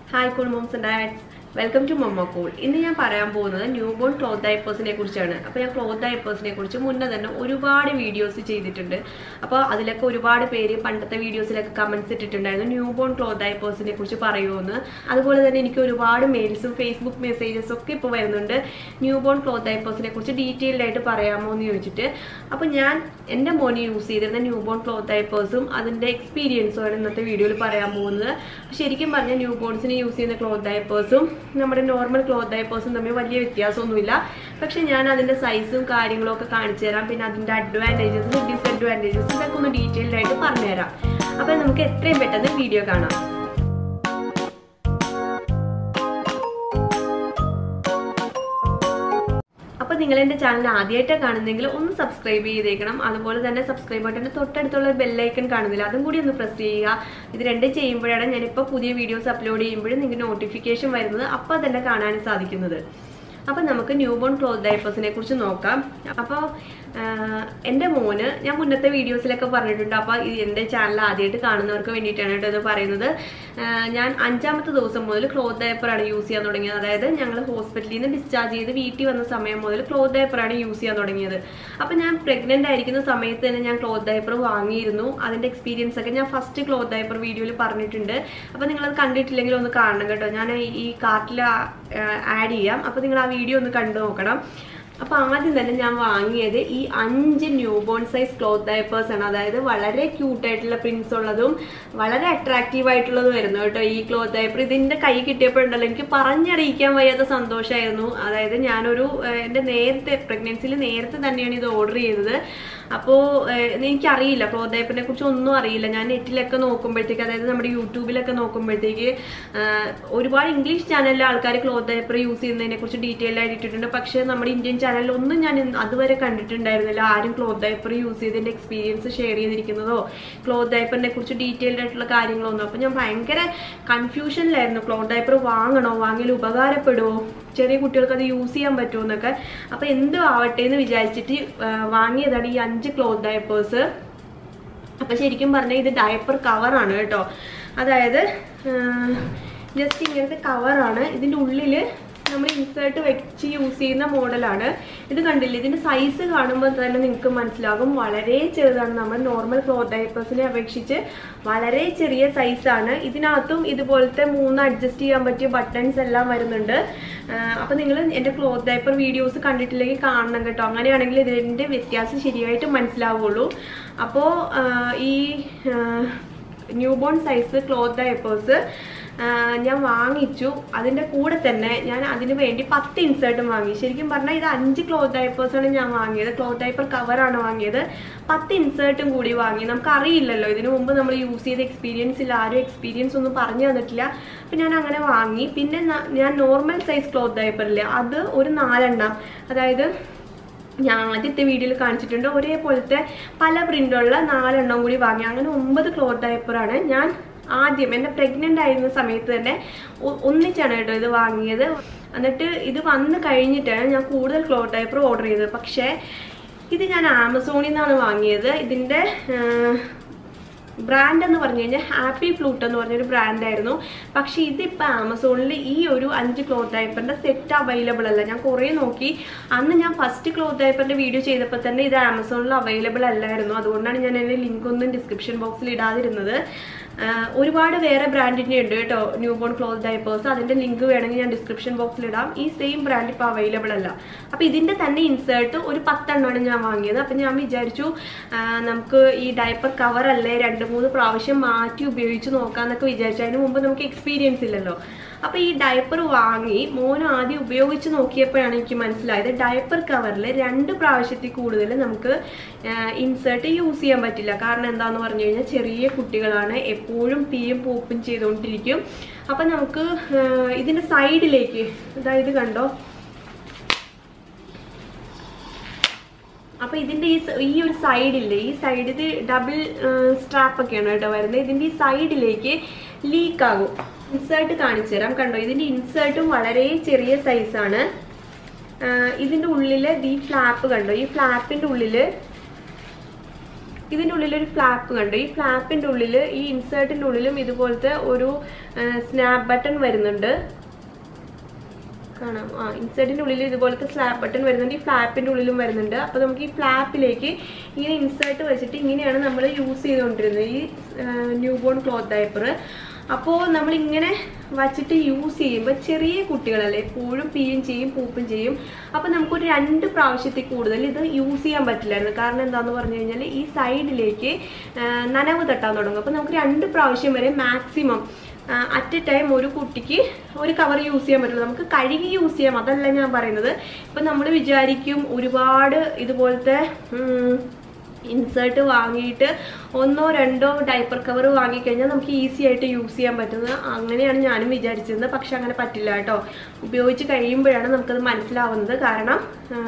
hi cool moms and dads welcome to mamma cool ഇന്ന് ഞാൻ പറയാൻ പോകുന്നത് ന്യൂ ബോൺ ക്ലോത്ത് ഡയപ്പേഴ്സിനെ കുറിച്ചാണ് അപ്പോൾ ഞാൻ ക്ലോത്ത് ഡയപ്പേഴ്സിനെ കുറിച്ച് മുന്നേ തന്നെ ഒരുപാട് വീഡിയോസ് ചെയ്തിട്ടുണ്ട് അപ്പോൾ അതിലൊക്കെ ഒരുപാട് പേര് പണ്ടത്തെ വീഡിയോസിലൊക്കെ കമൻസ് ഇട്ടിട്ടുണ്ടായിരുന്നു ന്യൂ ബോൺ ക്ലോത്ത് ഡയപ്പേഴ്സിനെ കുറിച്ച് പറയുമെന്ന് അതുപോലെ തന്നെ എനിക്ക് ഒരുപാട് മെയിൽസും ഫേസ്ബുക്ക് മെസ്സേജസും ഒക്കെ ഇപ്പോൾ വരുന്നുണ്ട് ന്യൂ ബോൺ ക്ലോത്ത് ഡയപ്പേഴ്സിനെ കുറിച്ച് ഡീറ്റെയിൽഡ് ആയിട്ട് പറയാമോ എന്ന് ചോദിച്ചിട്ട് അപ്പോൾ ഞാൻ എൻ്റെ മോന് യൂസ് ചെയ്തിരുന്ന ന്യൂ ബോൺ ക്ലോത്ത് ഡയപ്പേഴ്സും അതിൻ്റെ എക്സ്പീരിയൻസുമാണ് ഇന്നത്തെ വീഡിയോയിൽ പറയാൻ പോകുന്നത് ശരിക്കും പറഞ്ഞാൽ ന്യൂ ബോൺസിന് യൂസ് ചെയ്യുന്ന ക്ലോത്ത് ഡയപ്പേഴ്സും നമ്മുടെ നോർമൽ ക്ലോത്ത് ഡയപ്പേഴ്സും തമ്മിൽ വലിയ വ്യത്യാസമൊന്നുമില്ല പക്ഷെ ഞാൻ അതിൻ്റെ സൈസും കാര്യങ്ങളും ഒക്കെ കാണിച്ചു തരാം പിന്നെ അതിൻ്റെ അഡ്വാൻറ്റേജസ് ഡിസഡ്വാൻറ്റേജസ് ഇതൊക്കെ ഒന്ന് ഡീറ്റെയിൽഡ് ആയിട്ട് പറഞ്ഞുതരാം അപ്പോൾ നമുക്ക് എത്രയും പെട്ടെന്ന് വീഡിയോ കാണാം അപ്പോൾ നിങ്ങൾ എൻ്റെ ചാനൽ ആദ്യമായിട്ടാണ് കാണുന്നെങ്കിൽ ഒന്ന് സബ്സ്ക്രൈബ് ചെയ്തേക്കണം അതുപോലെ തന്നെ സബ്സ്ക്രൈബ് ബട്ടൻ്റെ തൊട്ടടുത്തുള്ള ബെല്ലൈക്കൺ കാണുന്നില്ല അതും കൂടി ഒന്ന് പ്രസ് ചെയ്യുക ഇത് രണ്ടും ചെയ്യുമ്പോഴാണ് ഞാനിപ്പോൾ പുതിയ വീഡിയോസ് അപ്ലോഡ് ചെയ്യുമ്പോഴും നിങ്ങൾക്ക് നോട്ടിഫിക്കേഷൻ വരുന്നത് അപ്പോൾ തന്നെ കാണാൻ സാധിക്കുന്നത് അപ്പോൾ നമുക്ക് ന്യൂ ബോൺ ക്ലോത്ത് ഡൈപ്പേഴ്സിനെ കുറിച്ച് നോക്കാം അപ്പോൾ എൻ്റെ മോന് ഞാൻ മുന്നത്തെ വീഡിയോസിലൊക്കെ പറഞ്ഞിട്ടുണ്ട് അപ്പോൾ എൻ്റെ ചാനൽ ആദ്യമായിട്ട് കാണുന്നവർക്ക് വേണ്ടിയിട്ടാണ് കേട്ടോ ഇത് പറയുന്നത് ഞാൻ അഞ്ചാമത്തെ ദിവസം മുതൽ ക്ലോത്ത് ഡയപ്പറാണ് യൂസ് ചെയ്യാൻ തുടങ്ങിയത് അതായത് ഞങ്ങൾ ഹോസ്പിറ്റലിൽ നിന്ന് ഡിസ്ചാർജ് ചെയ്ത് വീട്ടിൽ വന്ന സമയം മുതൽ ക്ലോത്ത് ഡയപ്പറാണ് യൂസ് ചെയ്യാൻ തുടങ്ങിയത് അപ്പോൾ ഞാൻ പ്രഗ്നൻ്റ് ആയിരിക്കുന്ന സമയത്ത് തന്നെ ഞാൻ ക്ലോത്ത് ഡയപ്പർ വാങ്ങിയിരുന്നു അതിൻ്റെ എക്സ്പീരിയൻസ് ഒക്കെ ഞാൻ ഫസ്റ്റ് ക്ലോത്ത് ഡയപ്പർ വീഡിയോയിൽ പറഞ്ഞിട്ടുണ്ട് അപ്പോൾ നിങ്ങളത് കണ്ടിട്ടില്ലെങ്കിൽ ഒന്ന് കാണണം കേട്ടോ ഞാൻ ഈ കാർട്ടിൽ ആഡ് ചെയ്യാം അപ്പോൾ നിങ്ങൾ ആ വീഡിയോ ഒന്ന് കണ്ടു നോക്കണം അപ്പൊ ആദ്യം തന്നെ ഞാൻ വാങ്ങിയത് ഈ അഞ്ച് newborn size cloth diapers ആണ് അതായത് വളരെ ക്യൂട്ട് ആയിട്ടുള്ള പ്രിന്റ്സ് ഉള്ളതും വളരെ അട്രാക്റ്റീവ് ആയിട്ടുള്ളതും വരുന്നു കേട്ടോ ഈ ക്ലോത്ത് ഡയപ്പർ ഇതിന്റെ കൈ കിട്ടിയപ്പോഴുണ്ടല്ലോ എനിക്ക് പറഞ്ഞറിയിക്കാൻ വയ്യാത്ത സന്തോഷമായിരുന്നു അതായത് ഞാനൊരു എൻ്റെ നേരത്തെ പ്രഗ്നൻസിയിൽ നേരത്തെ തന്നെയാണ് ഇത് ഓർഡർ ചെയ്തത് അപ്പോൾ എനിക്കറിയില്ല ക്ലോത്ത് ഡയപ്പറിനെ കുറിച്ച് ഒന്നും അറിയില്ല ഞാൻ നെറ്റിലൊക്കെ നോക്കുമ്പോഴത്തേക്ക് അതായത് നമ്മുടെ യൂട്യൂബിലൊക്കെ നോക്കുമ്പോഴത്തേക്ക് ഒരുപാട് ഇംഗ്ലീഷ് ചാനലിലെ ആൾക്കാർ ക്ലോത്ത് ഡയപ്പർ യൂസ് ചെയ്യുന്നതിനെ കുറിച്ച് ഡീറ്റെയിൽ ആയിട്ട് ഇട്ടിട്ടുണ്ട് പക്ഷേ നമ്മുടെ ഇന്ത്യൻ ചാനലിൽ ഒന്നും ഞാൻ അതുവരെ കണ്ടിട്ടുണ്ടായിരുന്നില്ല ആരും ക്ലോത്ത് ഡയപ്പർ യൂസ് ചെയ്തതിന്റെ എക്സ്പീരിയൻസ് ഷെയർ ചെയ്തിരിക്കുന്നതോ ക്ലോത്ത് ഡയപ്പറിനെ കുറിച്ച് ഡീറ്റെയിൽഡ് ആയിട്ടുള്ള കാര്യങ്ങളൊന്നും അപ്പോൾ ഞാൻ ഭയങ്കര കൺഫ്യൂഷനിലായിരുന്നു ക്ലോത്ത് ഡയപ്പർ വാങ്ങണോ വാങ്ങിയാൽ ഉപകാരപ്പെടുമോ ചെറിയ കുട്ടികൾക്ക് അത് യൂസ് ചെയ്യാൻ പറ്റുമോ എന്നൊക്കെ അപ്പോൾ എന്തും ആവട്ടെ എന്ന് വിചാരിച്ചിട്ട് വാങ്ങിയതാണ് ഈ അഞ്ച് ക്ലോത്ത് ഡയപ്പേഴ്സ് അപ്പോൾ ശരിക്കും പറഞ്ഞാൽ ഇത് ഡയപ്പർ കവറാണ് കേട്ടോ അതായത് ജസ്റ്റ് ഇങ്ങനത്തെ കവറാണ് ഇതിൻ്റെ ഉള്ളിൽ നമ്മൾ ഇൻസേർട്ട് വെച്ച് യൂസ് ചെയ്യുന്ന മോഡലാണ് ഇത് കണ്ടില്ലേ ഇതിന്റെ സൈസ് കാണുമ്പോൾ തന്നെ നിങ്ങൾക്ക് മനസ്സിലാകും വളരെ ചെറുതാണ് നമ്മൾ നോർമൽ ക്ലോത്ത് ഡയപ്പേഴ്സിനെ അപേക്ഷിച്ച് വളരെ ചെറിയ സൈസാണ് ഇതിനകത്തും ഇതുപോലത്തെ മൂന്ന് അഡ്ജസ്റ്റ് ചെയ്യാൻ പറ്റിയ ബട്ടൺസ് എല്ലാം വരുന്നുണ്ട് അപ്പൊ നിങ്ങൾ എൻ്റെ ക്ലോത്ത് ഡയപ്പർ വീഡിയോസ് കണ്ടിട്ടില്ലെങ്കിൽ കാണണം കേട്ടോ അങ്ങനെയാണെങ്കിൽ ഇതിൻ്റെ വ്യത്യാസം ശരിയായിട്ട് മനസ്സിലാവുള്ളൂ അപ്പോൾ ഈ newborn size cloth diapers ഞാൻ വാങ്ങിച്ചു അതിൻ്റെ കൂടെ തന്നെ ഞാൻ അതിന് വേണ്ടി പത്ത് ഇൻസേർട്ടും വാങ്ങി ശരിക്കും പറഞ്ഞാൽ ഇത് അഞ്ച് ക്ലോത്ത് ഡയപ്പേഴ്സാണ് ഞാൻ വാങ്ങിയത് ക്ലോത്ത് ഡയപ്പർ കവറാണ് വാങ്ങിയത് പത്ത് ഇൻസേർട്ടും കൂടി വാങ്ങി നമുക്ക് അറിയില്ലല്ലോ ഇതിനു മുമ്പ് നമ്മൾ യൂസ് ചെയ്ത എക്സ്പീരിയൻസ് ഇല്ല ആരും എക്സ്പീരിയൻസ് ഒന്നും പറഞ്ഞു തന്നിട്ടില്ല അപ്പം ഞാൻ അങ്ങനെ വാങ്ങി പിന്നെ ഞാൻ നോർമൽ സൈസ് ക്ലോത്ത് ഡയപ്പറില്ലേ അത് ഒരു നാലെണ്ണം അതായത് ഞാൻ ആദ്യത്തെ വീഡിയോയിൽ കാണിച്ചിട്ടുണ്ട് ഒരേപോലത്തെ പല പ്രിൻ്റുള്ള നാലെണ്ണം കൂടി വാങ്ങി അങ്ങനെ ഒമ്പത് ക്ലോത്ത് ഡയപ്പറാണ് ഞാൻ ആദ്യം എന്നെ പ്രഗ്നൻ്റ് ആയിരുന്ന സമയത്ത് തന്നെ ഒന്നിച്ചാണ് കേട്ടോ ഇത് വാങ്ങിയത് എന്നിട്ട് ഇത് വന്ന് കഴിഞ്ഞിട്ടാണ് ഞാൻ കൂടുതൽ ക്ലോത്ത് ഡയപ്പർ ഓർഡർ ചെയ്തത് പക്ഷേ ഇത് ഞാൻ ആമസോണിൽ നിന്നാണ് വാങ്ങിയത് ഇതിൻ്റെ ബ്രാൻഡ് എന്ന് പറഞ്ഞു കഴിഞ്ഞാൽ ഹാപ്പി ഫ്ലൂട്ട് എന്ന് പറഞ്ഞൊരു ബ്രാൻഡായിരുന്നു പക്ഷേ ഇതിപ്പോൾ ആമസോണിൽ ഈ ഒരു അഞ്ച് ക്ലോത്ത് ഡയപ്പറിൻ്റെ സെറ്റ് അവൈലബിൾ അല്ല ഞാൻ കുറേ നോക്കി അന്ന് ഞാൻ ഫസ്റ്റ് ക്ലോത്ത് ഡയപ്പറിൻ്റെ വീഡിയോ ചെയ്തപ്പോൾ തന്നെ ഇത് ആമസോണിൽ അവൈലബിൾ അല്ലായിരുന്നു അതുകൊണ്ടാണ് ഞാൻ എൻ്റെ ലിങ്ക് ഒന്നും ഡിസ്ക്രിപ്ഷൻ ബോക്സിൽ ഇടാതിരുന്നത് ഒരുപാട് വേറെ ബ്രാൻഡിൻ്റെ ഉണ്ട് കേട്ടോ ന്യൂ ബോൺ ക്ലോത്ത് ഡയപ്പേഴ്സ് അതിൻ്റെ ലിങ്ക് വേണമെങ്കിൽ ഞാൻ ഡിസ്ക്രിപ്ഷൻ ബോക്സിൽ ഇടാം ഈ സെയിം ബ്രാൻഡ് ഇപ്പോൾ അവൈലബിൾ അല്ല അപ്പോൾ ഇതിൻ്റെ തന്നെ ഇൻസേർട്ട് ഒരു പത്തെണ്ണമാണ് ഞാൻ വാങ്ങിയത് അപ്പം ഞാൻ വിചാരിച്ചു നമുക്ക് ഈ ഡയപ്പർ കവർ അല്ലേ രണ്ട് മൂന്ന് പ്രാവശ്യം മാറ്റി ഉപയോഗിച്ച് നോക്കാമെന്നൊക്കെ വിചാരിച്ചു അതിന് മുമ്പ് നമുക്ക് എക്സ്പീരിയൻസ് ഇല്ലല്ലോ അപ്പോൾ ഈ ഡയപ്പർ വാങ്ങി മോൻ ആദ്യം ഉപയോഗിച്ച് നോക്കിയപ്പോഴാണ് എനിക്ക് മനസ്സിലായത് ഡയപ്പർ കവറിൽ രണ്ട് പ്രാവശ്യത്തിൽ കൂടുതൽ നമുക്ക് ഇൻസേർട്ട് യൂസ് ചെയ്യാൻ പറ്റില്ല കാരണം എന്താണെന്ന് പറഞ്ഞു കഴിഞ്ഞാൽ ചെറിയ കുട്ടികളാണ് എപ്പോഴും പീയും പൂപ്പും ചെയ്തുകൊണ്ടിരിക്കും അപ്പം നമുക്ക് ഇതിൻ്റെ സൈഡിലേക്ക് അതായത് കണ്ടോ അപ്പോൾ ഇതിൻ്റെ ഈ ഈ ഒരു സൈഡില്ലേ ഈ സൈഡ് ഇത് ഡബിൾ സ്ട്രാപ്പ് ഒക്കെയാണ് കേട്ടോ വരുന്നത് ഇതിൻ്റെ ഈ സൈഡിലേക്ക് ലീക്ക് ആകും ഇൻസേർട്ട് കാണിച്ചു തരാം കണ്ടോ ഇതിൻ്റെ ഇൻസേർട്ടും വളരെ ചെറിയ സൈസാണ് ഇതിൻ്റെ ഉള്ളിൽ ഈ ഫ്ലാപ്പ് കണ്ടോ ഈ ഫ്ലാപ്പിൻ്റെ ഉള്ളിൽ ഇതിൻ്റെ ഉള്ളിൽ ഒരു ഫ്ലാപ്പ് കണ്ടു ഈ ഫ്ലാപ്പിൻ്റെ ഉള്ളിൽ ഈ ഇൻസേർട്ടിൻ്റെ ഉള്ളിലും ഇതുപോലത്തെ ഒരു സ്നാപ്പ് ബട്ടൺ വരുന്നുണ്ട് കാണാം ആ ഇൻസേർട്ടിൻ്റെ ഉള്ളിൽ ഇതുപോലത്തെ സ്ലാപ്പ് ബട്ടൺ വരുന്നുണ്ട് ഈ ഫ്ലാപ്പിൻ്റെ ഉള്ളിലും വരുന്നുണ്ട് അപ്പോൾ നമുക്ക് ഈ ഫ്ലാപ്പിലേക്ക് ഇങ്ങനെ ഇൻസേർട്ട് വെച്ചിട്ട് ഇങ്ങനെയാണ് നമ്മൾ യൂസ് ചെയ്തുകൊണ്ടിരുന്നത് ഈ ന്യൂ ബോൺ ക്ലോത്ത് ഡയപ്പർ അപ്പോൾ നമ്മൾ ഇങ്ങനെ വച്ചിട്ട് യൂസ് ചെയ്യുമ്പോൾ ചെറിയ കുട്ടികളല്ലേ എപ്പോഴും പീയും ചെയ്യും പൂപ്പും ചെയ്യും അപ്പോൾ നമുക്കൊരു രണ്ട് പ്രാവശ്യത്തിൽ കൂടുതൽ ഇത് യൂസ് ചെയ്യാൻ പറ്റില്ലായിരുന്നു കാരണം എന്താന്ന് പറഞ്ഞു കഴിഞ്ഞാൽ ഈ സൈഡിലേക്ക് നനവ് തട്ടാൻ തുടങ്ങും അപ്പോൾ നമുക്ക് രണ്ട് പ്രാവശ്യം വരെ മാക്സിമം അറ്റ് എ ടൈം ഒരു കുട്ടിക്ക് ഒരു കവർ യൂസ് ചെയ്യാൻ പറ്റുള്ളൂ നമുക്ക് കഴുകി യൂസ് ചെയ്യാം അതല്ല ഞാൻ പറയുന്നത് ഇപ്പം നമ്മൾ വിചാരിക്കും ഒരുപാട് ഇതുപോലത്തെ ഇൻസേർട്ട് വാങ്ങിയിട്ട് ഒന്നോ രണ്ടോ ഡൈപ്പർ കവർ വാങ്ങിക്കഴിഞ്ഞാൽ നമുക്ക് ഈസി ആയിട്ട് യൂസ് ചെയ്യാൻ പറ്റുന്നത് അങ്ങനെയാണ് ഞാനും വിചാരിച്ചിരുന്നത് പക്ഷെ അങ്ങനെ പറ്റില്ല കേട്ടോ ഉപയോഗിച്ച് കഴിയുമ്പോഴാണ് നമുക്കത് മനസ്സിലാവുന്നത് കാരണം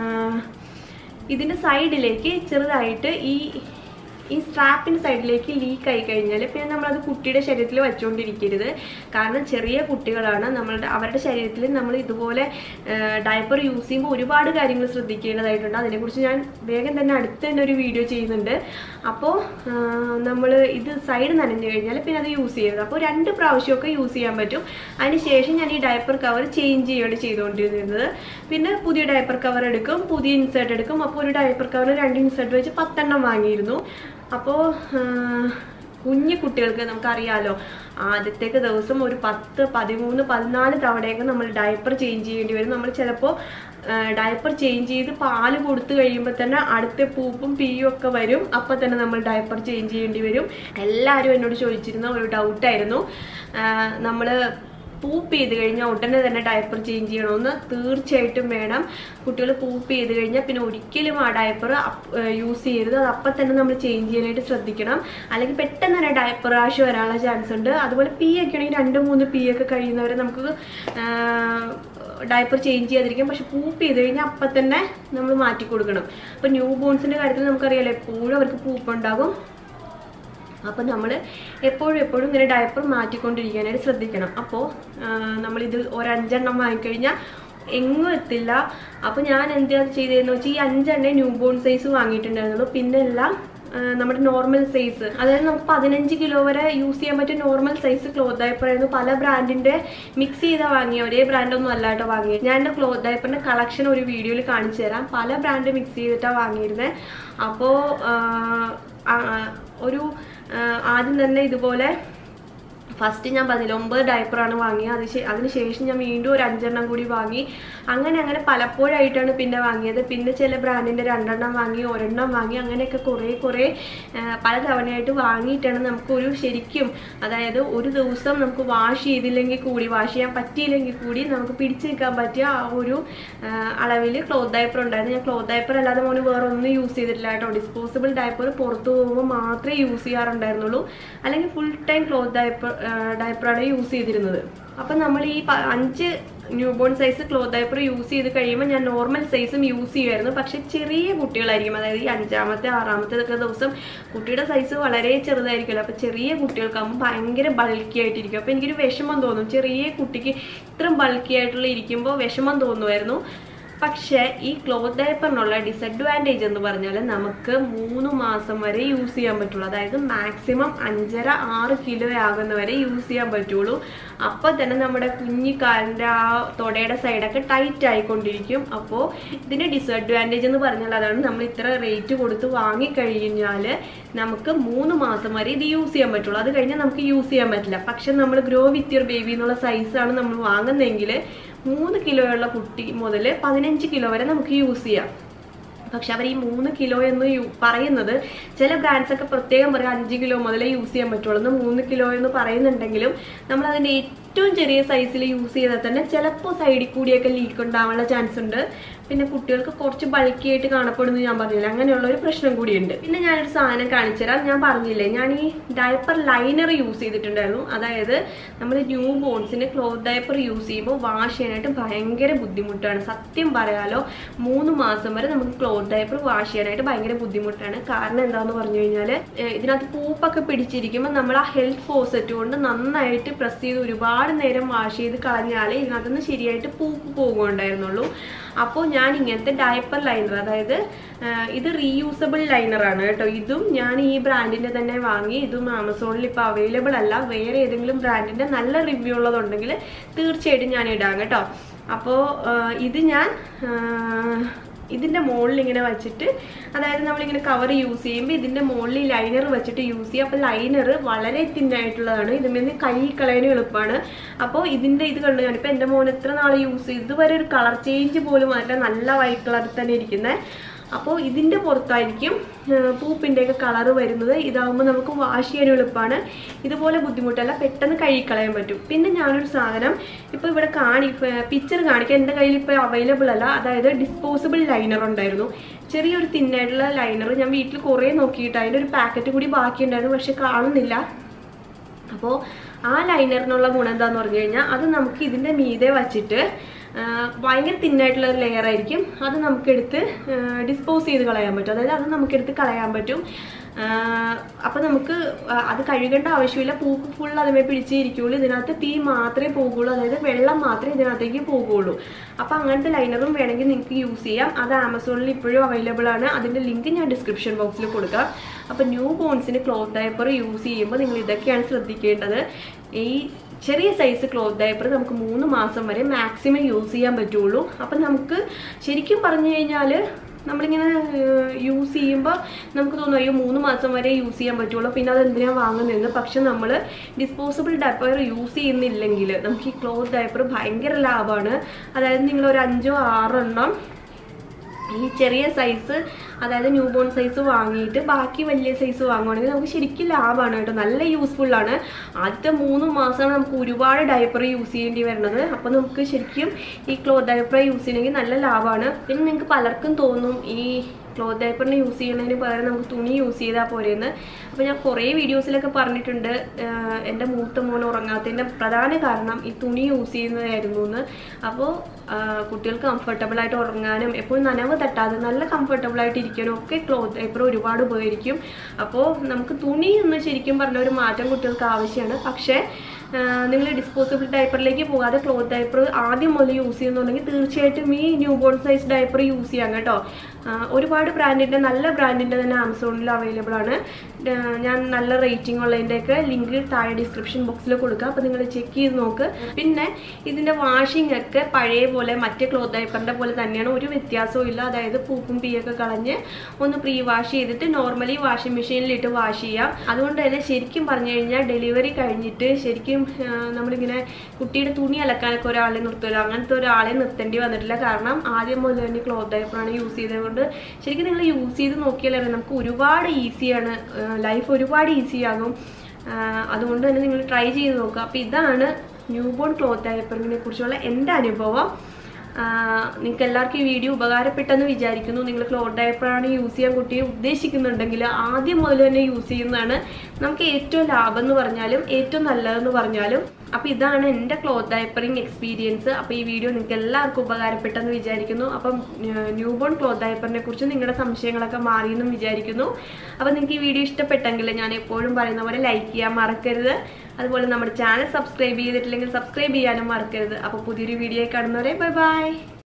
ഇതിൻ്റെ സൈഡിലേക്ക് ചെറുതായിട്ട് ഈ ഈ സ്ട്രാപ്പിൻ്റെ സൈഡിലേക്ക് ലീക്ക് ആയി കഴിഞ്ഞാൽ പിന്നെ നമ്മളത് കുട്ടിയുടെ ശരീരത്തിൽ വെച്ചുകൊണ്ടിരിക്കരുത് കാരണം ചെറിയ കുട്ടികളാണ് നമ്മളുടെ അവരുടെ ശരീരത്തിൽ നമ്മൾ ഇതുപോലെ ഡയപ്പർ യൂസ് ചെയ്യുമ്പോൾ ഒരുപാട് കാര്യങ്ങൾ ശ്രദ്ധിക്കേണ്ടതായിട്ടുണ്ട് അതിനെക്കുറിച്ച് ഞാൻ വേഗം തന്നെ അടുത്ത് തന്നെ ഒരു വീഡിയോ ചെയ്യുന്നുണ്ട് അപ്പോൾ നമ്മൾ ഇത് സൈഡ് നനഞ്ഞു കഴിഞ്ഞാൽ പിന്നെ അത് യൂസ് ചെയ്യരുത് അപ്പോൾ രണ്ട് പ്രാവശ്യമൊക്കെ യൂസ് ചെയ്യാൻ പറ്റും അതിനുശേഷം ഞാൻ ഈ ഡയപ്പർ കവർ ചേഞ്ച് ചെയ്യുകയാണ് ചെയ്തുകൊണ്ടിരുന്നത് പിന്നെ പുതിയ ഡയപ്പർ കവർ എടുക്കും പുതിയ ഇൻസേർട്ട് എടുക്കും അപ്പോൾ ഒരു ഡയപ്പർ കവർ രണ്ട് ഇൻസേർട്ട് വെച്ച് പത്തെണ്ണം വാങ്ങിയിരുന്നു അപ്പോൾ കുഞ്ഞു കുട്ടികൾക്ക് നമുക്കറിയാലോ ആദ്യത്തേക്ക് ദിവസം ഒരു പത്ത് പതിമൂന്ന് പതിനാല് തവണയൊക്കെ നമ്മൾ ഡയപ്പർ ചേഞ്ച് ചെയ്യേണ്ടി വരും നമ്മൾ ചിലപ്പോൾ ഡയപ്പർ ചേഞ്ച് ചെയ്ത് പാല് കൊടുത്തു കഴിയുമ്പോൾ തന്നെ അടുത്ത പൂപ്പും പീയും ഒക്കെ വരും അപ്പോൾ തന്നെ നമ്മൾ ഡയപ്പർ ചേഞ്ച് ചെയ്യേണ്ടി വരും എല്ലാവരും എന്നോട് ചോദിച്ചിരുന്ന ഒരു ഡൗട്ടായിരുന്നു നമ്മൾ പൂപ്പ് ചെയ്ത് കഴിഞ്ഞാൽ ഉടനെ തന്നെ ഡയപ്പർ ചേഞ്ച് ചെയ്യണമെന്ന് തീർച്ചയായിട്ടും വേണം കുട്ടികൾ പൂപ്പ് ചെയ്ത് കഴിഞ്ഞാൽ പിന്നെ ഒരിക്കലും ആ ഡയപ്പർ യൂസ് ചെയ്യരുത് അത് അപ്പം തന്നെ നമ്മൾ ചേഞ്ച് ചെയ്യാനായിട്ട് ശ്രദ്ധിക്കണം അല്ലെങ്കിൽ പെട്ടെന്ന് തന്നെ ഡയപ്പർ റാഷ് വരാനുള്ള ചാൻസ് ഉണ്ട് അതുപോലെ പീ ഒക്കെ ആണെങ്കിൽ രണ്ട് മൂന്ന് പീ ഒക്കെ കഴിയുന്നവരെ നമുക്ക് ഡയപ്പർ ചേഞ്ച് ചെയ്യാതിരിക്കാം പക്ഷെ പൂപ്പ് ചെയ്ത് കഴിഞ്ഞാൽ അപ്പം തന്നെ നമ്മൾ മാറ്റി കൊടുക്കണം അപ്പോൾ ന്യൂ ബോൺസിൻ്റെ കാര്യത്തിൽ നമുക്കറിയാലോ എപ്പോഴും അവർക്ക് പൂപ്പുണ്ടാകും അപ്പം നമ്മൾ എപ്പോഴും എപ്പോഴും ഇങ്ങനെ ഡയപ്പർ മാറ്റിക്കൊണ്ടിരിക്കാനായിട്ട് ശ്രദ്ധിക്കണം അപ്പോൾ നമ്മളിത് ഒരഞ്ചെണ്ണം വാങ്ങിക്കഴിഞ്ഞാൽ എങ്ങും എത്തില്ല അപ്പോൾ ഞാൻ എന്താ ചെയ്തതെന്ന് വെച്ചാൽ ഈ അഞ്ചെണ്ണേ ന്യൂ ബോൺ സൈസ് വാങ്ങിയിട്ടുണ്ടായിരുന്നുള്ളൂ പിന്നെ എല്ലാം നമ്മുടെ നോർമൽ സൈസ് അതായത് നമുക്ക് പതിനഞ്ച് കിലോ വരെ യൂസ് ചെയ്യാൻ പറ്റിയ നോർമൽ സൈസ് ക്ലോത്ത് ഡയപ്പർ ആയിരുന്നു പല ബ്രാൻഡിന്റെ മിക്സ് ചെയ്താ വാങ്ങിയ ഒരേ ബ്രാൻഡൊന്നും അല്ലാട്ടോ വാങ്ങിയത് ഞാൻ എൻ്റെ ക്ലോത്ത് ഡയപ്പറിന്റെ കളക്ഷൻ ഒരു വീഡിയോയിൽ കാണിച്ചു തരാം പല ബ്രാൻഡ് മിക്സ് ചെയ്തിട്ടാണ് വാങ്ങിയിരുന്നത് അപ്പോൾ ഒരു ആദ്യം തന്നെ ഇതുപോലെ ഫസ്റ്റ് ഞാൻ പറഞ്ഞില്ല ഒമ്പത് ഡയപ്പറാണ് വാങ്ങിയത് അത് അതിനുശേഷം ഞാൻ വീണ്ടും ഒരു അഞ്ചെണ്ണം കൂടി വാങ്ങി അങ്ങനെ അങ്ങനെ പലപ്പോഴായിട്ടാണ് പിന്നെ വാങ്ങിയത് പിന്നെ ചില ബ്രാൻഡിൻ്റെ രണ്ടെണ്ണം വാങ്ങി ഒരെണ്ണം വാങ്ങി അങ്ങനെയൊക്കെ കുറേ കുറേ പല തവണയായിട്ട് വാങ്ങിയിട്ടാണ് നമുക്കൊരു ശരിക്കും അതായത് ഒരു ദിവസം നമുക്ക് വാഷ് ചെയ്തില്ലെങ്കിൽ കൂടി വാഷ് ചെയ്യാൻ പറ്റിയില്ലെങ്കിൽ കൂടി നമുക്ക് പിടിച്ചു നിൽക്കാൻ പറ്റിയ ആ ഒരു അളവിൽ ക്ലോത്ത് ഡയപ്പർ ഉണ്ടായിരുന്നു ഞാൻ ക്ലോത്ത് ഡയപ്പർ അല്ലാതെ മോന് വേറെ ഒന്നും യൂസ് ചെയ്തിട്ടില്ല കേട്ടോ ഡിസ്പോസിബിൾ ഡയപ്പർ പുറത്തു പോകുമ്പോൾ മാത്രമേ യൂസ് ചെയ്യാറുണ്ടായിരുന്നുള്ളൂ അല്ലെങ്കിൽ ഫുൾ ടൈം ക്ലോത്ത് ഡയപ്പർ ഡയപ്പറാണ് യൂസ് ചെയ്തിരുന്നത് അപ്പം നമ്മൾ ഈ അഞ്ച് newborn size cloth diaper use ചെയ്ത് കഴിയുമ്പോൾ ഞാൻ നോർമൽ സൈസും യൂസ് ചെയ്യുമായിരുന്നു പക്ഷെ ചെറിയ കുട്ടികളായിരിക്കും അതായത് ഈ അഞ്ചാമത്തെ ആറാമത്തെ ഒക്കെ ദിവസം കുട്ടിയുടെ സൈസ് വളരെ ചെറുതായിരിക്കുമല്ലോ അപ്പോൾ ചെറിയ കുട്ടികൾക്കാകുമ്പോൾ ഭയങ്കര ബൾക്കി ആയിട്ടിരിക്കും അപ്പോൾ എനിക്കൊരു വിഷമം തോന്നും ചെറിയ കുട്ടിക്ക് ഇത്രയും ബൾക്കി ആയിട്ടുള്ള ഇരിക്കുമ്പോൾ വിഷമം തോന്നുമായിരുന്നു പക്ഷേ ഈ ക്ലോത്ത് ഡയപ്പറിനുള്ള ഡിസഡ്വാൻറ്റേജ് എന്ന് പറഞ്ഞാൽ നമുക്ക് മൂന്ന് മാസം വരെ യൂസ് ചെയ്യാൻ പറ്റുള്ളൂ അതായത് മാക്സിമം അഞ്ചര ആറ് കിലോ ആകുന്നവരെ യൂസ് ചെയ്യാൻ പറ്റുള്ളൂ അപ്പോൾ തന്നെ നമ്മുടെ കുഞ്ഞിക്കാലിൻ്റെ ആ തൊടയുടെ സൈഡൊക്കെ ടൈറ്റ് ആയിക്കൊണ്ടിരിക്കും അപ്പോൾ ഇതിൻ്റെ ഡിസഡ്വാൻറ്റേജ് എന്ന് പറഞ്ഞാൽ അതാണ് നമ്മൾ ഇത്ര റേറ്റ് കൊടുത്ത് വാങ്ങിക്കഴിഞ്ഞാൽ നമുക്ക് മൂന്ന് മാസം വരെ ഇത് യൂസ് ചെയ്യാൻ പറ്റുള്ളൂ അത് കഴിഞ്ഞാൽ നമുക്ക് യൂസ് ചെയ്യാൻ പറ്റില്ല പക്ഷെ നമ്മൾ ഗ്രോ വിത്ത് യുവർ ബേബി എന്നുള്ള സൈസാണ് നമ്മൾ വാങ്ങുന്നതെങ്കിൽ മൂന്ന് കിലോയുള്ള കുട്ടി മുതൽ പതിനഞ്ച് കിലോ വരെ നമുക്ക് യൂസ് ചെയ്യാം പക്ഷെ അവർ ഈ മൂന്ന് കിലോ എന്ന് യു- പറയുന്നത് ചില ബ്രാൻഡ്സ് ഒക്കെ പ്രത്യേകം പറയും അഞ്ച് കിലോ മുതലേ യൂസ് ചെയ്യാൻ പറ്റുള്ളൂ എന്ന് മൂന്ന് കിലോ എന്ന് പറയുന്നുണ്ടെങ്കിലും നമ്മൾ അതിന്റെ ഏറ്റവും ചെറിയ സൈസിൽ യൂസ് ചെയ്താൽ തന്നെ ചിലപ്പോൾ സൈഡിൽ കൂടിയൊക്കെ ലീക്ക് ഉണ്ടാവാനുള്ള ചാൻസ് ഉണ്ട് പിന്നെ കുട്ടികൾക്ക് കുറച്ച് ബൾക്കി ആയിട്ട് കാണപ്പെടുന്നു ഞാൻ പറഞ്ഞില്ല അങ്ങനെയുള്ള ഒരു പ്രശ്നം കൂടിയുണ്ട് പിന്നെ ഞാനൊരു സാധനം കാണിച്ചു തരാം ഞാൻ പറഞ്ഞില്ലേ ഞാൻ ഈ ഡയപ്പർ ലൈനർ യൂസ് ചെയ്തിട്ടുണ്ടായിരുന്നു അതായത് നമ്മൾ ന്യൂ ബോൺസിന് ക്ലോത്ത് ഡയപ്പർ യൂസ് ചെയ്യുമ്പോൾ വാഷ് ചെയ്യാനായിട്ട് ഭയങ്കര ബുദ്ധിമുട്ടാണ് സത്യം പറയാലോ മൂന്ന് മാസം വരെ നമുക്ക് ക്ലോത്ത് ഡയപ്പർ വാഷ് ചെയ്യാനായിട്ട് ഭയങ്കര ബുദ്ധിമുട്ടാണ് കാരണം എന്താന്ന് പറഞ്ഞു കഴിഞ്ഞാൽ ഇതിനകത്ത് പൂപ്പൊക്കെ പിടിച്ചിരിക്കുമ്പോൾ നമ്മൾ ആ ഹെൽത്ത് ഫോസറ്റ് കൊണ്ട് നന്നായിട്ട് പ്രസ് ചെയ്ത് ഒരുപാട് നേരം വാഷ് ചെയ്ത് കളഞ്ഞാലേ ഇതിനകത്തുനിന്ന് ശരിയായിട്ട് പൂപ്പ് പോകുന്നുണ്ടായിരുന്നുള്ളൂ അപ്പോൾ ഞാൻ ഇങ്ങനത്തെ ഡയപ്പർ ലൈനർ അതായത് ആ, ഇത് റീയൂസബിൾ ലൈനറാണ് കേട്ടോ ഇതും ഞാൻ ഈ ബ്രാൻഡിന്റെ തന്നെ വാങ്ങി ഇതും ആമസോണിൽ ഇപ്പോൾ അവൈലബിൾ അല്ല വേറെ ഏതെങ്കിലും ബ്രാൻഡിന്റെ നല്ല റിവ്യൂ ഉള്ളതുണ്ടെങ്കിൽ തീർച്ചയായിട്ടും ഞാൻ ഇടാം കേട്ടോ അപ്പോൾ ഇത് ഞാൻ ആ, ഇതിന്റെ മുകളിൽ ഇങ്ങനെ വെച്ചിട്ട് അതായത് നമ്മളിങ്ങനെ കവർ യൂസ് ചെയ്യുമ്പോൾ ഇതിന്റെ മുകളിൽ ലൈനർ വെച്ചിട്ട് യൂസ് ചെയ്യും അപ്പോൾ ലൈനർ വളരെ തിന്നായിട്ടുള്ളതാണ് ഇതിന്മേൽ കഴുകി കളയാനും എളുപ്പമാണ് അപ്പോൾ ഇതിന്റെ ഇത് കണ്ടു ഞാനിപ്പോൾ എൻ്റെ മോൻ എത്ര നാൾ യൂസ് ചെയ്തു ഇതുവരെ ഒരു കളർ ചേഞ്ച് പോലും അല്ല നല്ല വൈറ്റ് കളറിൽ തന്നെ ഇരിക്കുന്നത് അപ്പോൾ ഇതിന്റെ പുറത്തായിരിക്കും പൂപ്പിന്റെ ഒക്കെ കളറ് വരുന്നത് ഇതാകുമ്പോൾ നമുക്ക് വാഷ് ചെയ്യാൻ എളുപ്പമാണ് ഇതുപോലെ ബുദ്ധിമുട്ടല്ല പെട്ടെന്ന് കഴുകിക്കളയാൻ പറ്റും പിന്നെ ഞാനൊരു സാധനം ഇപ്പോൾ ഇവിടെ കാണി പിക്ചർ കാണിക്കാൻ എൻ്റെ കയ്യിൽ ഇപ്പോൾ അവൈലബിൾ അല്ല അതായത് ഡിസ്പോസിബിൾ ലൈനർ ഉണ്ടായിരുന്നു ചെറിയൊരു തിന്നായിട്ടുള്ള ലൈനർ ഞാൻ വീട്ടിൽ കുറേ നോക്കിയിട്ട് അതിൻ്റെ ഒരു പാക്കറ്റ് കൂടി ബാക്കിയുണ്ടായിരുന്നു പക്ഷെ കാണുന്നില്ല അപ്പോൾ ആ ലൈനറിനുള്ള ഗുണം എന്താന്ന് പറഞ്ഞു കഴിഞ്ഞാൽ അത് നമുക്ക് ഇതിൻ്റെ മീതെ വച്ചിട്ട് ആ, ഭയങ്കര തിന്നായിട്ടുള്ള ഒരു ലെയർ ആയിരിക്കും അത് നമുക്കെടുത്ത് ഡിസ്പോസ് ചെയ്ത് കളയാൻ പറ്റും അതായത് അത് നമുക്കെടുത്ത് കളയാൻ പറ്റും അപ്പം നമുക്ക് ആ, അത് കഴുകേണ്ട ആവശ്യമില്ല പൂക്ക് ഫുൾ അതുമേ പിടിച്ചിരിക്കുള്ളൂ ഇതിനകത്ത് തീ മാത്രമേ പോകുള്ളൂ അതായത് വെള്ളം മാത്രമേ ഇതിനകത്തേക്ക് പോകുള്ളൂ അപ്പം അങ്ങനത്തെ ലൈനറും വേണമെങ്കിൽ നിങ്ങൾക്ക് യൂസ് ചെയ്യാം അത് ആമസോണിൽ ഇപ്പോഴും അവൈലബിൾ ആണ് അതിൻ്റെ ലിങ്ക് ഞാൻ ഡിസ്ക്രിപ്ഷൻ ബോക്സിൽ കൊടുക്കാം അപ്പം ന്യൂ ബോൺസിന് ക്ലോത്ത് ഡയപ്പർ യൂസ് ചെയ്യുമ്പോൾ നിങ്ങൾ ഇതൊക്കെയാണ് ശ്രദ്ധിക്കേണ്ടത് ഈ ചെറിയ സൈസ് ക്ലോത്ത് ഡയപ്പർ നമുക്ക് മൂന്ന് മാസം വരെ മാക്സിമം യൂസ് ചെയ്യാൻ പറ്റുള്ളൂ അപ്പം നമുക്ക് ശരിക്കും പറഞ്ഞു കഴിഞ്ഞാൽ നമ്മളിങ്ങനെ യൂസ് ചെയ്യുമ്പോൾ നമുക്ക് തോന്നും അയ്യോ മൂന്ന് മാസം വരെ യൂസ് ചെയ്യാൻ പറ്റുള്ളൂ പിന്നെ അത് എന്തിനാ വാങ്ങുന്നതെന്ന് പക്ഷെ നമ്മൾ ഡിസ്പോസിബിൾ ഡയപ്പർ യൂസ് ചെയ്യുന്നില്ലെങ്കിൽ നമുക്ക് ഈ ക്ലോത്ത് ഡയപ്പർ ഭയങ്കര ലാഭമാണ് അതായത് നിങ്ങൾ ഒരു അഞ്ചോ ആറോ എണ്ണം ഈ ചെറിയ സൈസ് അതായത് ന്യൂ ബോൺ സൈസ് വാങ്ങിയിട്ട് ബാക്കി വലിയ സൈസ് വാങ്ങുവാണെങ്കിൽ നമുക്ക് ശരിക്കും ലാഭമാണ് കേട്ടോ നല്ല യൂസ്ഫുൾ ആണ് ആദ്യത്തെ മൂന്ന് മാസമാണ് നമുക്ക് ഒരുപാട് ഡയപ്പർ യൂസ് ചെയ്യേണ്ടി വരുന്നത് അപ്പോൾ നമുക്ക് ശരിക്കും ഈ ക്ലോത്ത് ഡയപ്പർ യൂസ് ചെയ്യണമെങ്കിൽ നല്ല ലാഭമാണ് പിന്നെ നിങ്ങൾക്ക് പലർക്കും തോന്നും ഈ ക്ലോത്ത് ഡയപ്പറിന് യൂസ് ചെയ്യുന്നതിന് പകരം നമുക്ക് തുണി യൂസ് ചെയ്താൽ പോരെയെന്ന് അപ്പോൾ ഞാൻ കുറേ വീഡിയോസിലൊക്കെ പറഞ്ഞിട്ടുണ്ട് ആഹ് എൻ്റെ മൂത്ത മോൻ ഉറങ്ങാത്തതിൻ്റെ പ്രധാന കാരണം ഈ തുണി യൂസ് ചെയ്യുന്നതായിരുന്നു എന്ന് അപ്പോൾ ആഹ് കുട്ടികൾക്ക് കംഫർട്ടബിൾ ആയിട്ട് ഉറങ്ങാനും എപ്പോഴും നനവ് തട്ടാതെ നല്ല കംഫർട്ടബിൾ ആയിട്ട് ഇരിക്കാനും ഒക്കെ ക്ലോത്ത് ഡയപ്പർ ഒരുപാട് ഉപകരിക്കും അപ്പോൾ നമുക്ക് തുണി എന്ന് ശരിക്കും പറഞ്ഞ ഒരു മാറ്റം കുട്ടികൾക്ക് ആവശ്യമാണ് പക്ഷേ നിങ്ങൾ ഡിസ്പോസിബിൾ ഡയപ്പറിലേക്ക് പോകാതെ ക്ലോത്ത് ഡയപ്പർ ആദ്യം മുതൽ യൂസ് ചെയ്യുന്നുണ്ടെങ്കിൽ തീർച്ചയായിട്ടും ഈ newborn size diaper use ചെയ്യാം കേട്ടോ ആ, ഒരുപാട് ബ്രാൻഡിൻ്റെ നല്ല ബ്രാൻഡിൻ്റെ തന്നെ ആമസോണിൽ അവൈലബിൾ ആണ് ആ, ഞാൻ നല്ല റേറ്റിംഗ് ഉള്ളതിൻ്റെയൊക്കെ ലിങ്ക് താഴെ ഡിസ്ക്രിപ്ഷൻ ബോക്സിൽ കൊടുക്കാം അപ്പോൾ നിങ്ങൾ ചെക്ക് ചെയ്ത് നോക്ക് പിന്നെ ഇതിൻ്റെ വാഷിംഗ് ഒക്കെ പഴയ പോലെ മറ്റേ ക്ലോത്ത് ഡയപ്പറിൻ്റെ പോലെ തന്നെയാണ് ഒരു വ്യത്യാസവും ഇല്ല അതായത് പൂപ്പും പീയൊക്കെ കളഞ്ഞ് ഒന്ന് പ്രീ വാഷ് ചെയ്തിട്ട് നോർമലി വാഷിംഗ് മെഷീനിലിട്ട് വാഷ് ചെയ്യാം അതുകൊണ്ട് തന്നെ ശരിക്കും പറഞ്ഞു കഴിഞ്ഞാൽ ഡെലിവറി കഴിഞ്ഞിട്ട് ശരിക്കും ആ, നമ്മളിങ്ങനെ കുട്ടിയുടെ തുണി അലക്കാനൊക്കെ ഒരാളെ നിർത്തുമല്ലോ അങ്ങനത്തെ ഒരാളെ നിർത്തേണ്ടി വന്നിട്ടില്ല കാരണം ആദ്യം മുതൽ തന്നെ ക്ലോത്ത് ഡയപ്പറാണ് യൂസ് ചെയ്തതുകൊണ്ട് ശരിക്കും നിങ്ങൾ യൂസ് ചെയ്ത് നോക്കിയാൽ അറിയാം നമുക്ക് ഒരുപാട് ഈസിയാണ് ലൈഫ് ഒരുപാട് ഈസി ആകും ആ, അതുകൊണ്ട് തന്നെ നിങ്ങൾ ട്രൈ ചെയ്ത് നോക്കുക അപ്പോൾ ഇതാണ് ന്യൂ ബോൺ ക്ലോത്ത് ഡയപ്പറിനെ കുറിച്ചുള്ള എൻ്റെ അനുഭവം നിങ്ങൾക്ക് എല്ലാവർക്കും ഈ വീഡിയോ ഉപകാരപ്പെട്ടെന്ന് വിചാരിക്കുന്നു നിങ്ങൾ ക്ലോത്ത് ഡയപ്പറാണ് യൂസ് ചെയ്യാൻ കുട്ടിയെ ഉദ്ദേശിക്കുന്നുണ്ടെങ്കിൽ ആദ്യം മുതൽ തന്നെ യൂസ് ചെയ്യുന്നതാണ് നമുക്ക് ഏറ്റവും ലാഭം എന്ന് പറഞ്ഞാലും ഏറ്റവും നല്ലതെന്ന് പറഞ്ഞാലും അപ്പോൾ ഇതാണ് എൻ്റെ ക്ലോത്ത് ഡയപ്പറിങ് എക്സ്പീരിയൻസ് അപ്പോൾ ഈ വീഡിയോ നിങ്ങൾക്ക് എല്ലാവർക്കും ഉപകാരപ്പെട്ടെന്ന് വിചാരിക്കുന്നു അപ്പം ന്യൂ ബോൺ ക്ലോത്ത് ഡയപ്പറിനെ കുറിച്ച് നിങ്ങളുടെ സംശയങ്ങളൊക്കെ മാറിയെന്നും വിചാരിക്കുന്നു അപ്പോൾ നിങ്ങൾക്ക് ഈ വീഡിയോ ഇഷ്ടപ്പെട്ടെങ്കിൽ ഞാൻ എപ്പോഴും പറയുന്ന പോലെ ലൈക്ക് ചെയ്യാൻ മറക്കരുത് അതുപോലെ നമ്മുടെ ചാനൽ സബ്സ്ക്രൈബ് ചെയ്തിട്ടില്ലെങ്കിൽ സബ്സ്ക്രൈബ് ചെയ്യാനും മറക്കരുത് അപ്പോൾ പുതിയൊരു വീഡിയോ കാണുന്നവരെ ബൈ ബൈ